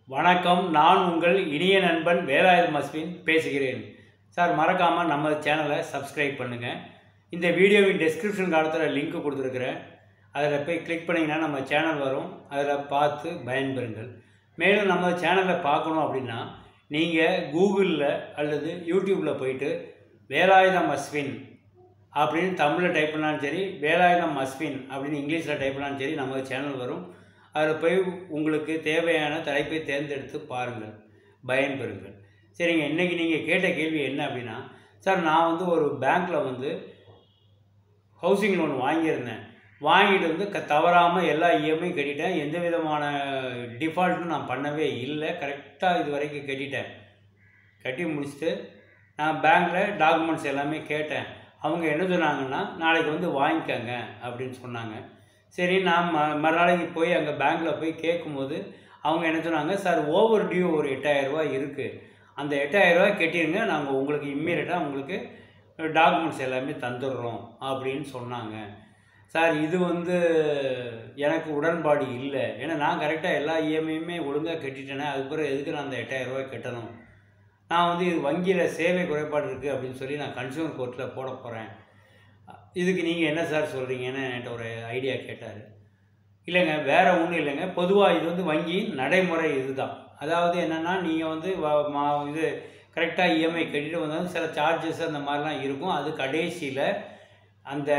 வணக்கம் நான் உங்கள் இனிய நண்பன் வேலாயுதம் அஸ்வின் பேசுகிறேன் சார் மறக்காமல் நம்ம சேனலை சப்ஸ்கிரைப் பண்ணுங்கள் இந்த வீடியோவின் டெஸ்கிரிப்ஷன் காலத்தில் லிங்க் கொடுத்துருக்குறேன் அதில் போய் கிளிக் பண்ணிங்கன்னா நம்ம சேனல் வரும் அதில் பார்த்து பயன்பெறுங்கள் மேலும் நம்ம சேனலை பார்க்கணும் அப்படின்னா நீங்கள் கூகுளில் அல்லது யூடியூப்பில் போயிட்டு வேலாயுதம் அஸ்வின் அப்படின்னு தமிழில் டைப் பண்ணாலும் சரி வேலாயுதம் அஸ்வின் அப்படின்னு இங்கிலீஷில் டைப் பண்ணாலும் சரி நம்ம சேனல் வரும் அதில் போய் உங்களுக்கு தேவையான தலைப்பை தேர்ந்தெடுத்து பாருங்கள் பயன்பெறுங்கள் சரிங்க இன்றைக்கி நீங்கள் கேட்ட கேள்வி என்ன அப்படின்னா சார் நான் வந்து ஒரு பேங்க்கில் வந்து ஹவுசிங் லோன் வாங்கியிருந்தேன் வாங்கிட்டு வந்து க தவறாமல் எல்லா இஎம்ஐ கட்டிட்டேன் எந்த விதமான டிஃபால்ட்டும் நான் பண்ணவே இல்லை கரெக்டாக இது வரைக்கும் கட்டிட்டேன் கட்டி முடிச்சுட்டு நான் பேங்க்கில் டாக்குமெண்ட்ஸ் எல்லாமே கேட்டேன் அவங்க என்ன சொன்னாங்கன்னா நாளைக்கு வந்து வாங்கிக்கோங்க அப்படின்னு சொன்னாங்க சரி நான் ம மறுநாளைக்கு போய் அங்கே பேங்க்கில் போய் கேட்கும்போது அவங்க என்ன சொன்னாங்க சார் ஓவர் டியூ ஒரு எட்டாயிரரூபா இருக்குது அந்த எட்டாயிரரூபா கட்டிடுங்க நாங்கள் உங்களுக்கு இம்மீடியட்டாக உங்களுக்கு டாக்குமெண்ட்ஸ் எல்லாமே தந்துடுறோம் அப்படின்னு சொன்னாங்க சார் இது வந்து எனக்கு உடன்பாடு இல்லை ஏன்னா நான் கரெக்டாக எல்லா இஎம்ஐயுமே ஒழுங்காக கட்டிட்டேனே அதுக்கப்புறம் எதுக்கு நான் அந்த எட்டாயிரரூபா கட்டணும் நான் வந்து இது வங்கியில் சேவை குறைபாடு இருக்குது அப்படின்னு சொல்லி நான் கன்சியூமர் கோர்ட்டில் போட போகிறேன் இதுக்கு நீங்கள் என்ன சார் சொல்கிறீங்கன்னு என்கிட்ட ஒரு ஐடியா கேட்டார் இல்லைங்க வேறு ஒன்றும் இல்லைங்க பொதுவாக இது வந்து வங்கியின் நடைமுறை இதுதான் அதாவது என்னென்னா நீங்கள் வந்து வ- மா இது கரெக்டாக இஎம்ஐ கட்டிட்டு வந்தாலும் சில சார்ஜஸ் அந்த மாதிரிலாம் இருக்கும் அது கடைசியில் அந்த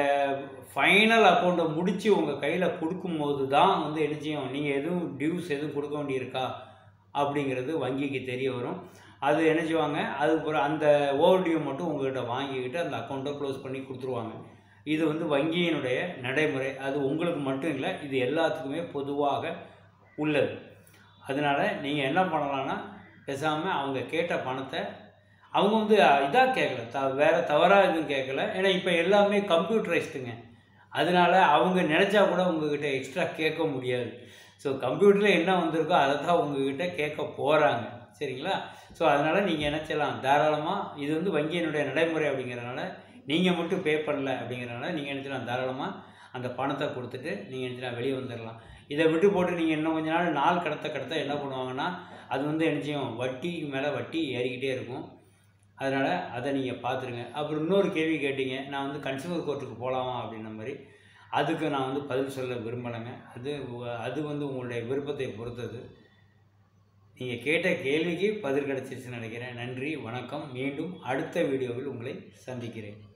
ஃபைனல் அக்கௌண்ட்டை முடித்து உங்கள் கையில் கொடுக்கும்போது தான் வந்து என்ன செய்யும் நீங்கள் எதுவும் டியூஸ் எதுவும் கொடுக்க வேண்டியிருக்கா அப்படிங்கிறது வங்கிக்கு தெரிய வரும் அது என்ன செய்வாங்க அதுக்கப்புறம் அந்த ஓவர் டியூ மட்டும் உங்கள்கிட்ட வாங்கிக்கிட்டு அந்த அக்கௌண்ட்டை க்ளோஸ் பண்ணி கொடுத்துருவாங்க இது வந்து வங்கியினுடைய நடைமுறை அது உங்களுக்கு மட்டும் இல்லை இது எல்லாத்துக்குமே பொதுவாக உள்ளது அதனால் நீங்கள் என்ன பண்ணலான்னா பேசாமல் அவங்க கேட்ட பணத்தை அவங்க வந்து இதாக கேட்கல த வேறு தவறாக எதுவும் கேட்கல ஏன்னா இப்போ எல்லாமே கம்ப்யூட்டரைஸ்டுங்க அதனால அவங்க நினச்சா கூட உங்ககிட்ட எக்ஸ்ட்ரா கேட்க முடியாது ஸோ கம்ப்யூட்டரில் என்ன வந்திருக்கோ அதை தான் உங்ககிட்ட கேட்க போகிறாங்க சரிங்களா ஸோ அதனால் நீங்கள் என்ன செய்யலாம் தாராளமாக இது வந்து வங்கியினுடைய நடைமுறை அப்படிங்கிறனால நீங்கள் மட்டும் பே பண்ணல அப்படிங்கிறனால நீங்கள் என்ன செய்யலாம் தாராளமாக அந்த பணத்தை கொடுத்துட்டு நீங்கள் என்ன செய்யலாம் வெளியே வந்துடலாம் இதை விட்டு போட்டு நீங்கள் இன்னும் கொஞ்ச நாள் நாள் கடத்த கடத்த என்ன பண்ணுவாங்கன்னா அது வந்து என்ன செய்யும் வட்டிக்கு மேலே வட்டி ஏறிக்கிட்டே இருக்கும் அதனால் அதை நீங்கள் பார்த்துருங்க அப்புறம் இன்னொரு கேள்வி கேட்டீங்க நான் வந்து கன்சியூமர் கோர்ட்டுக்கு போகலாமா அப்படின்ன மாதிரி அதுக்கு நான் வந்து பதில் சொல்ல விரும்பலைங்க அது உ- அது வந்து உங்களுடைய விருப்பத்தை பொறுத்தது நீங்கள் கேட்ட கேள்விக்கு பதில் கிடச்சிருச்சுன்னு நினைக்கிறேன் நன்றி வணக்கம் மீண்டும் அடுத்த வீடியோவில் உங்களை சந்திக்கிறேன்